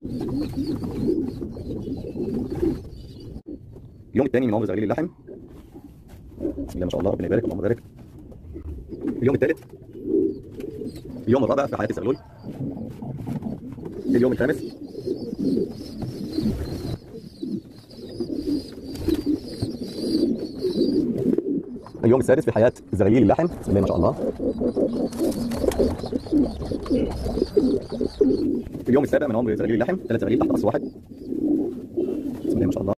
اليوم الثاني من عمر زغليل اللحم بسم الله ما شاء الله ربنا يبارك اللهم بارك اليوم الثالث اليوم الرابع في حياه الزغلول اليوم الخامس اليوم السادس في حياه زغليل اللحم بسم الله ما شاء الله اليوم السابع من عمر زغليل اللحم ثلاث زغاليل تحت راس واحد بسم الله ما شاء الله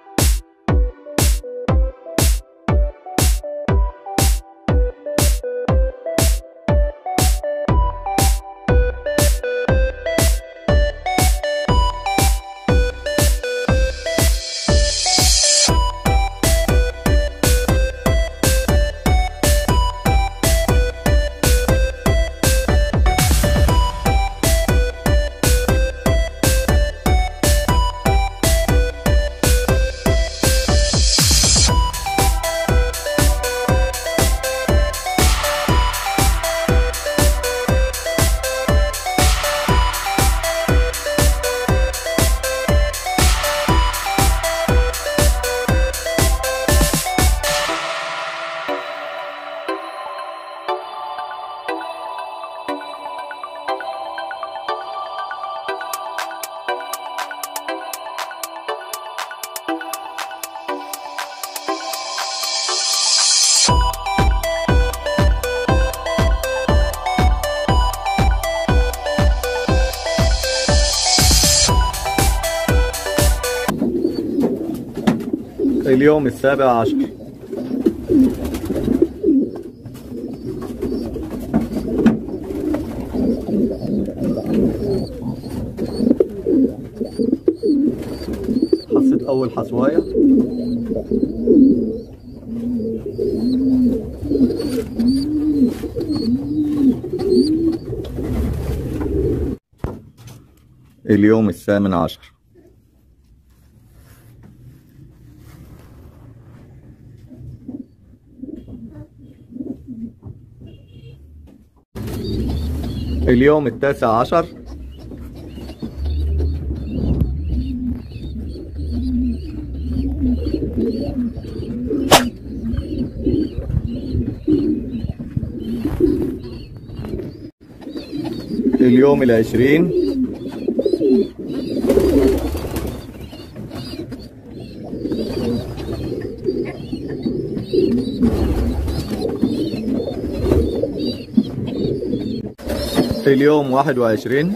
اليوم السابع عشر حصة أول حصواية اليوم الثامن عشر اليوم التاسع عشر اليوم العشرين اليوم واحد وعشرين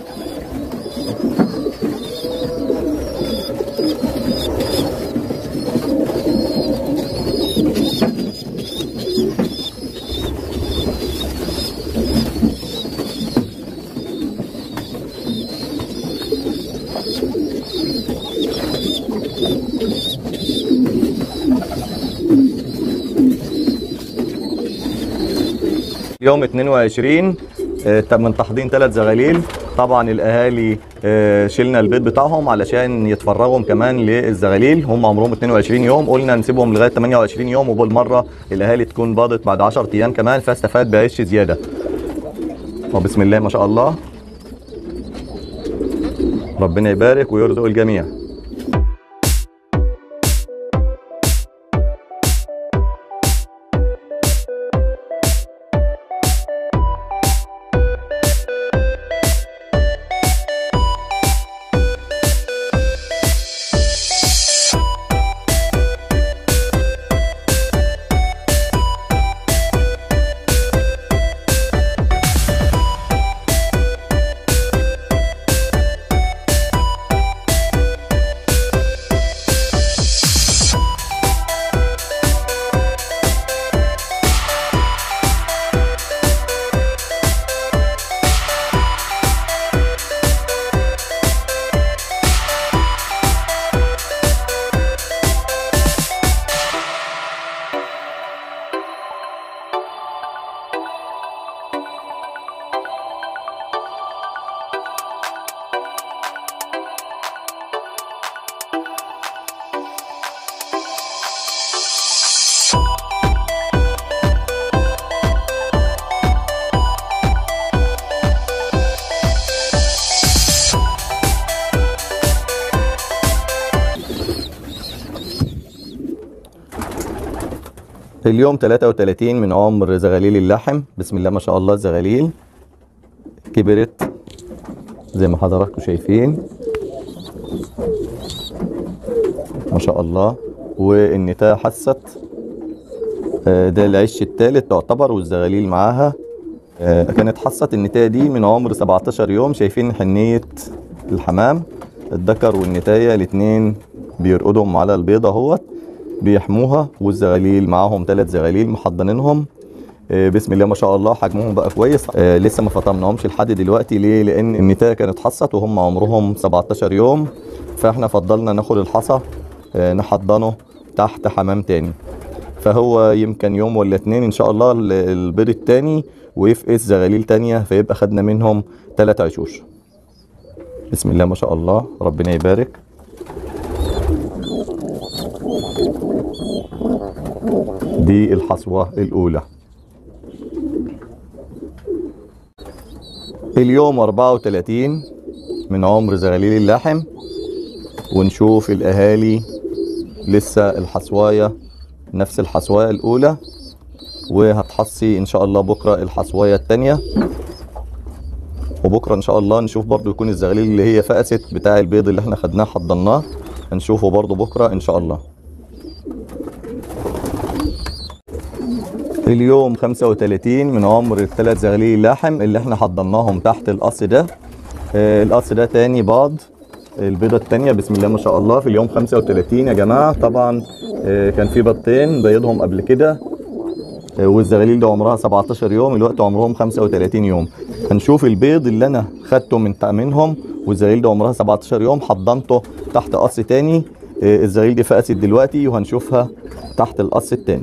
يوم 22 آه، تم من تحضين ثلاث زغاليل طبعا الاهالي آه، شلنا البيض بتاعهم علشان يتفرغوا كمان للزغاليل هم عمرهم 22 يوم قلنا نسيبهم لغايه 28 يوم وبالمره الاهالي تكون باضت بعد 10 ايام كمان فاستفاد بعيش زياده وبسم الله ما شاء الله ربنا يبارك ويرزق الجميع اليوم 33 من عمر زغاليل اللحم بسم الله ما شاء الله الزغاليل كبرت زي ما حضراتكم شايفين ما شاء الله والنتاية حست آه، ده العش الثالث تعتبر والزغاليل معاها آه، كانت حصت النتاية دي من عمر 17 يوم شايفين حنية الحمام الذكر والنتاية الاتنين بيرقدهم على البيضة اهوت بيحموها والزغاليل معاهم ثلاث زغاليل محضنينهم آه، بسم الله ما شاء الله حجمهم بقى كويس آه، لسه ما فطمناهمش لحد دلوقتي ليه لان النتاية كانت حصت وهم عمرهم 17 يوم فاحنا فضلنا ناخد الحصى آه، نحضنه تحت حمام تاني فهو يمكن يوم ولا اتنين ان شاء الله ال- البيض التاني ويفقس زغاليل تانية فيبقى خدنا منهم تلات عشوش بسم الله ما شاء الله ربنا يبارك دي الحصوة الأولى اليوم 34 من عمر زغاليل اللحم ونشوف الأهالي لسه الحصواية نفس الحصواية الأولى وهتحصي إن شاء الله بكرة الحصواية التانية وبكرة إن شاء الله نشوف برضو يكون الزغاليل اللي هي فقست بتاع البيض اللي احنا خدناه حضناه هنشوفه برضو بكرة إن شاء الله اليوم 35 من عمر الثلاث زغاليل اللحم اللي احنا حضناهم تحت القص ده آه، القص ده تاني باض البيضة التانية بسم الله ما شاء الله في اليوم 35 يا جماعة طبعا آه، كان في بيضتين بيضهم قبل كده آه، والزغاليل ده عمرها 17 يوم الوقت عمرهم 35 يوم هنشوف البيض اللي انا خدته من منهم والزغاليل ده عمرها 17 يوم حضنته تحت قص تاني آه، الزغاليل دي فقست دلوقتي وهنشوفها تحت القص التاني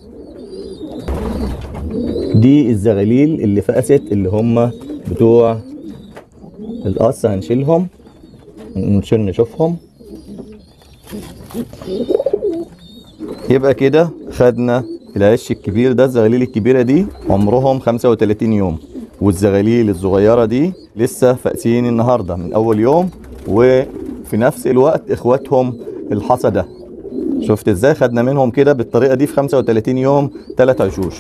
دي الزغاليل اللي فقست اللي هم بتوع القص هنشيلهم نشيل نشوفهم يبقى كده خدنا العش الكبير ده الزغاليل الكبيرة دي عمرهم 35 يوم والزغاليل الصغيرة دي لسه فاقسين النهاردة من أول يوم وفي نفس الوقت إخواتهم الحصى ده شفت ازاي خدنا منهم كده بالطريقة دي في 35 يوم تلات عشوش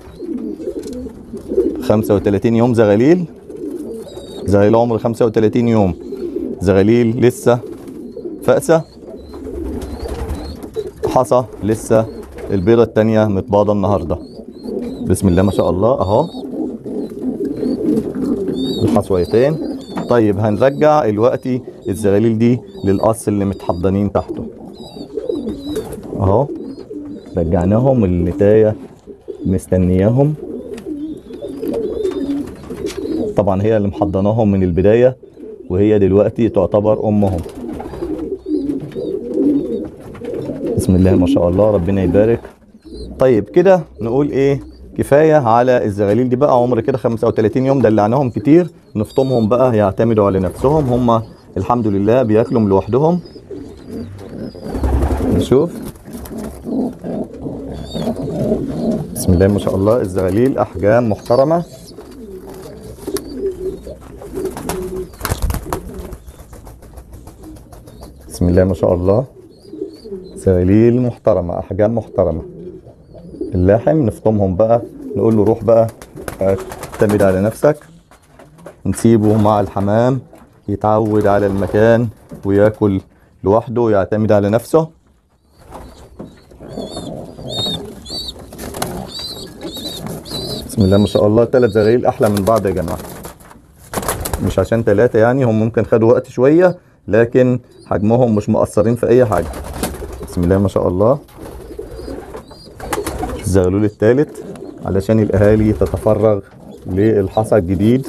35 يوم زغاليل زغاليل عمر 35 يوم زغاليل لسه فأسة حصى لسه البيضة التانية متباضة النهاردة بسم الله ما شاء الله اهو الحصويتين طيب هنرجع دلوقتي الزغاليل دي للقص اللي متحضنين تحته اهو رجعناهم النتاية مستنياهم طبعا هي اللي محضناهم من البداية وهي دلوقتي تعتبر أمهم بسم الله ما شاء الله ربنا يبارك طيب كده نقول ايه كفاية على الزغاليل دي بقى عمر كده 35 يوم دلعناهم كتير نفطمهم بقى يعتمدوا على نفسهم هم الحمد لله بياكلوا لوحدهم نشوف بسم الله ما شاء الله الزغاليل أحجام محترمة بسم الله ما شاء الله زغاليل محترمة أحجام محترمة اللحم نفطمهم بقى نقول له روح بقى اعتمد على نفسك نسيبه مع الحمام يتعود على المكان وياكل لوحده ويعتمد على نفسه بسم الله ما شاء الله ثلاث زغاليل احلى من بعض يا جماعه مش عشان ثلاثه يعني هم ممكن خدوا وقت شويه لكن حجمهم مش مقصرين في اي حاجه بسم الله ما شاء الله الزغلول الثالث علشان الاهالي تتفرغ للحصى الجديد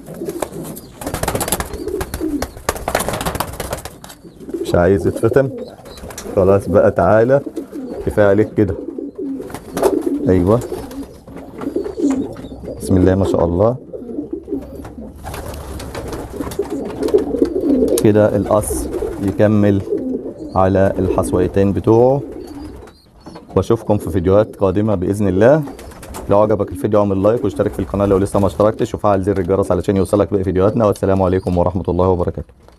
مش عايز يتفتم خلاص بقى تعالى كفايه عليك كده ايوه بسم الله ما شاء الله كده القص يكمل على الحصويتين بتوعه واشوفكم في فيديوهات قادمه باذن الله لو عجبك الفيديو اعمل لايك واشترك في القناه لو لسه ما اشتركتش وفعل زر الجرس علشان يوصلك باقي فيديوهاتنا والسلام عليكم ورحمه الله وبركاته